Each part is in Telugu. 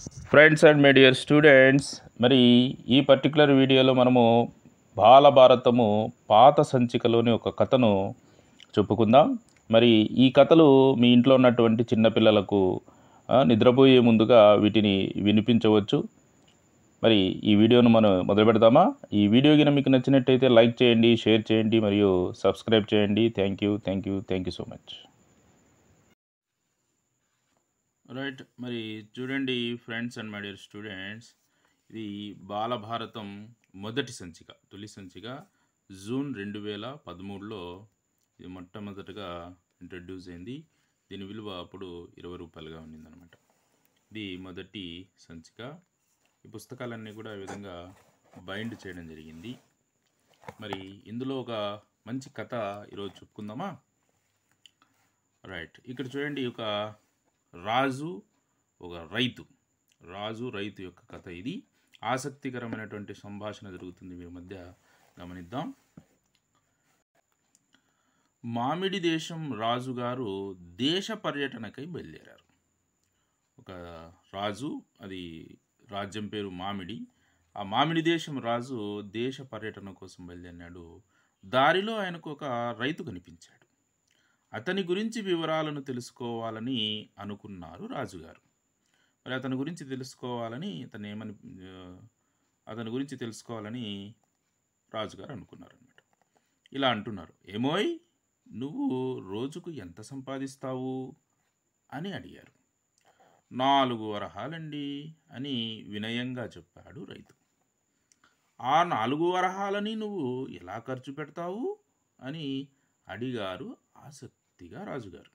Friends and my dear students మరి ఈ పర్టికులర్ వీడియోలో మనము బాలభారతము పాత సంచికలోని ఒక కథను చెప్పుకుందాం మరి ఈ కథలు మీ ఇంట్లో ఉన్నటువంటి చిన్నపిల్లలకు ఆ, నిద్రపోయే ముందుగా వీటిని వినిపించవచ్చు మరి ఈ వీడియోను మనం మొదలు పెడదామా ఈ వీడియో కింద మీకు నచ్చినట్టయితే లైక్ చేయండి షేర్ చేయండి మరియు సబ్స్క్రైబ్ చేయండి thank you thank you thank you so much right మరి చూడండి friends and my dear students ఇది బాలభారతం మొదటి సంచిక తొలి సంచిక జూన్ రెండు వేల పదమూడులో ఇది మొట్టమొదటిగా ఇంట్రడ్యూస్ అయింది దీని విలువ అప్పుడు ఇరవై రూపాయలుగా ఉన్నిందనమాట ఇది మొదటి సంచిక ఈ పుస్తకాలన్నీ కూడా ఈ విధంగా బైండ్ చేయడం జరిగింది మరి ఇందులో ఒక మంచి కథ ఈరోజు చెప్పుకుందామా రైట్ ఇక్కడ చూడండి ఒక రాజు ఒక రైతు రాజు రైతు యొక్క కథ ఇది ఆసక్తికరమైనటువంటి సంభాషణ జరుగుతుంది వీరి మధ్య గమనిద్దాం మామిడి దేశం రాజుగారు దేశ పర్యటనకై బయలుదేరారు ఒక రాజు అది రాజ్యం పేరు మామిడి ఆ మామిడి దేశం రాజు దేశ పర్యటన కోసం బయలుదేరినాడు దారిలో ఆయనకు ఒక రైతు కనిపించాడు అతని గురించి వివరాలను తెలుసుకోవాలని అనుకున్నారు రాజుగారు మరి అతని గురించి తెలుసుకోవాలని అతను ఏమని ఆ, అతని గురించి తెలుసుకోవాలని రాజుగారు అనుకున్నారు అనమాట ఇలా అంటున్నారు ఏమోయ్ నువ్వు రోజుకు ఎంత సంపాదిస్తావు అని అడిగారు నాలుగు వరహాలండి అని వినయంగా చెప్పాడు రైతు ఆ నాలుగు వరహాలని నువ్వు ఎలా ఖర్చు పెడతావు అని అడిగారు ఆసక్తిగా రాజుగారు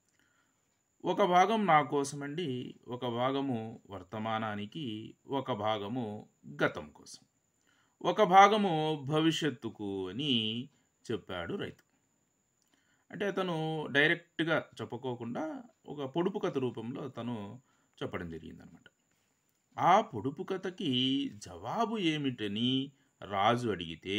ఒక భాగం నా కోసమండి ఒక భాగము వర్తమానానికి ఒక భాగము గతం కోసం ఒక భాగము భవిష్యత్తుకు అని చెప్పాడు రైతు అంటే అతను డైరెక్ట్గా చెప్పుకోకుండా ఒక పొడుపు కథ రూపంలో తను చెప్పడం జరిగిందనమాట ఆ పొడుపు కథకి జవాబు ఏమిటని రాజు అడిగితే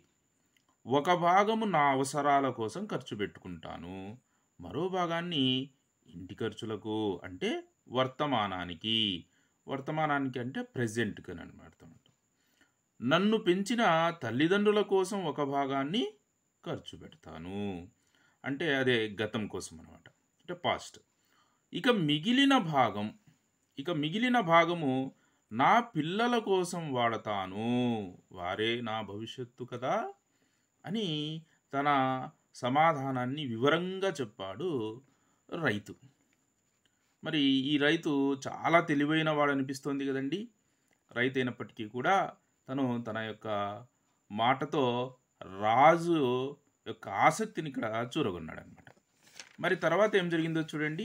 ఒక భాగము నా అవసరాల కోసం ఖర్చు పెట్టుకుంటాను మరో భాగాన్ని ఇంటి ఖర్చులకు అంటే వర్తమానానికి వర్తమానానికి అంటే ప్రజెంట్కి అని అనమాట నన్ను పెంచిన తల్లిదండ్రుల కోసం ఒక భాగాన్ని ఖర్చు పెడతాను అంటే అదే గతం కోసం అనమాట అంటే పాస్ట్ ఇక మిగిలిన భాగం ఇక మిగిలిన భాగము నా పిల్లల కోసం వాడతాను వారే నా భవిష్యత్తు కదా అని తన సమాధానాన్ని వివరంగా చెప్పాడు రైతు మరి ఈ రైతు చాలా తెలివైన వాడు అనిపిస్తోంది కదండి రైతు అయినప్పటికీ కూడా తను తన యొక్క మాటతో రాజు యొక్క ఆసక్తిని ఇక్కడ చూరగొన్నాడు అనమాట మరి తర్వాత ఏం జరిగిందో చూడండి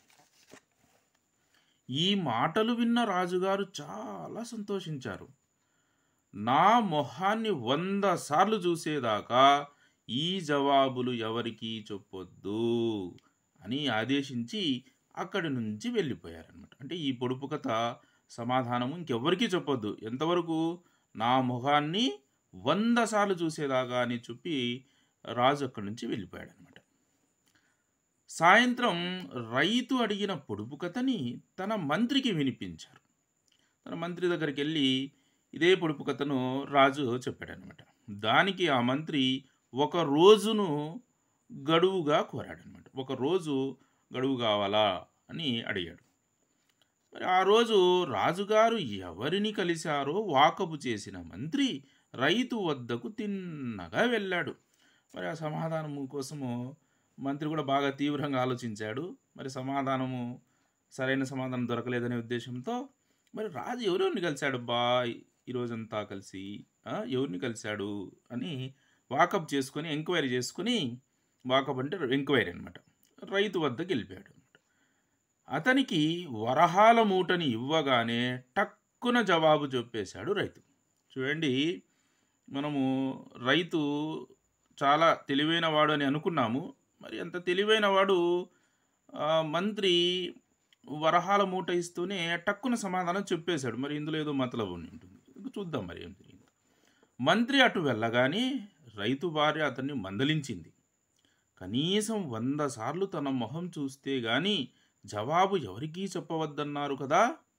ఈ మాటలు విన్న రాజుగారు చాలా సంతోషించారు నా మొహాన్ని వంద సార్లు చూసేదాకా ఈ జవాబులు ఎవరికీ చెప్పొద్దు అని ఆదేశించి అక్కడి నుంచి వెళ్ళిపోయారనమాట అంటే ఈ పొడుపు కథ సమాధానము ఇంకెవరికీ చెప్పొద్దు ఎంతవరకు నా మొహాన్ని వంద సార్లు చూసేదాకా అని చెప్పి రాజు అక్కడి నుంచి వెళ్ళిపోయాడు అనమాట సాయంత్రం రైతు అడిగిన పొడుపు కథని తన మంత్రికి వినిపించారు తన మంత్రి దగ్గరికి వెళ్ళి ఇదే పొడుపు కథను రాజు చెప్పాడనమాట దానికి ఆ మంత్రి ఒక రోజును గడువుగా కోరాడనమాట ఒక రోజు గడువు కావాలా అని అడిగాడు మరి ఆ రోజు రాజుగారు ఎవరిని కలిశారో వాకపు చేసిన మంత్రి రైతు వద్దకు తిన్నగా వెళ్ళాడు మరి ఆ సమాధానము కోసము మంత్రి కూడా బాగా తీవ్రంగా ఆలోచించాడు మరి సమాధానము సరైన సమాధానం దొరకలేదనే ఉద్దేశంతో మరి రాజు ఎవరెవరిని కలిశాడు బా ఈరోజంతా కలిసి ఆ, ఎవరిని కలిశాడు అని వాకప్ చేసుకొని ఎంక్వైరీ చేసుకొని వాకప్ అంటే ఎంక్వైరీ అనమాట రైతు వద్దకు వెళ్ళిపోయాడు అతనికి వరహాల మూటని ఇవ్వగానే టక్కున జవాబు చెప్పేశాడు రైతు చూడండి మనము రైతు చాలా తెలివైన వాడు అని అనుకున్నాము మరి అంత తెలివైన వాడు ఆ, మంత్రి వరహాల మూట ఇస్తూనే టక్కున సమాధానం చెప్పేశాడు మరి ఇందులో ఏదో మతలబు ఉండి ఉంటుంది చూద్దాం మరి ఏం జరిగింది మంత్రి అటు వెళ్ళగానే రైతు భార్య అతన్ని మందలించింది కనీసం వంద సార్లు తన మొహం చూస్తే గాని జవాబు ఎవరికీ చెప్పవద్దన్నారు కదా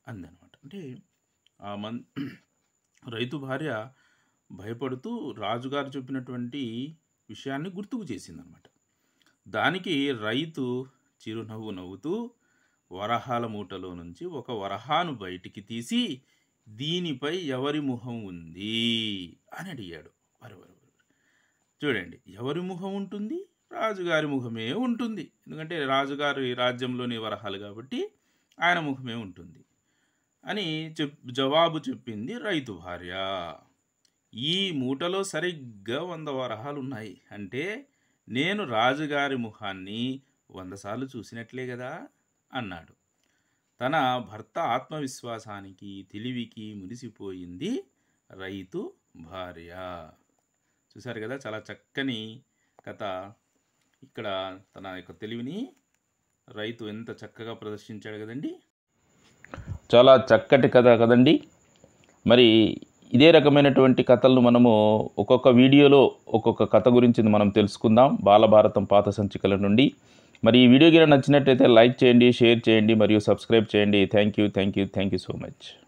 అందనమాట అంటే ఆ మన్ రైతు భార్య భయపడుతూ రాజుగారు చెప్పినటువంటి విషయాన్ని గుర్తుకు చేసిందనమాట దానికి రైతు చిరునవ్వు నవ్వుతూ వరహాల మూటలో నుంచి ఒక వరహాను బయటికి తీసి దీనిపై ఎవరి ముఖం ఉంది అని అడిగాడు వరి వరి వరి. చూడండి ఎవరి ముఖం ఉంటుంది రాజుగారి ముఖమే ఉంటుంది ఎందుకంటే రాజుగారి రాజ్యంలోని వరహాలు కాబట్టి ఆయన ముఖమే ఉంటుంది అని చెప్ జవాబు చెప్పింది రైతు భార్య ఈ మూటలో సరిగ్గా వంద వరహాలు ఉన్నాయి అంటే నేను రాజుగారి ముఖాన్ని వంద సార్లు చూసినట్లే కదా అన్నాడు తన భర్త ఆత్మవిశ్వాసానికి తెలివికి మురిసిపోయింది రైతు భార్య చూశారు కదా చాలా చక్కని కథ ఇక్కడ తన యొక్క తెలివిని రైతు ఎంత చక్కగా ప్రదర్శించాడు కదండి చాలా చక్కటి కథ కదండి మరి ఇదే రకమైనటువంటి కథలను మనము ఒక్కొక్క వీడియోలో ఒక్కొక్క కథ గురించి మనం తెలుసుకుందాం బాలభారతం పాత సంచికల నుండి మరి ఈ వీడియో గిన నచ్చినట్లయితే లైక్ చేయండి షేర్ చేయండి మరియు సబ్స్క్రైబ్ చేయండి thank you thank you thank you so much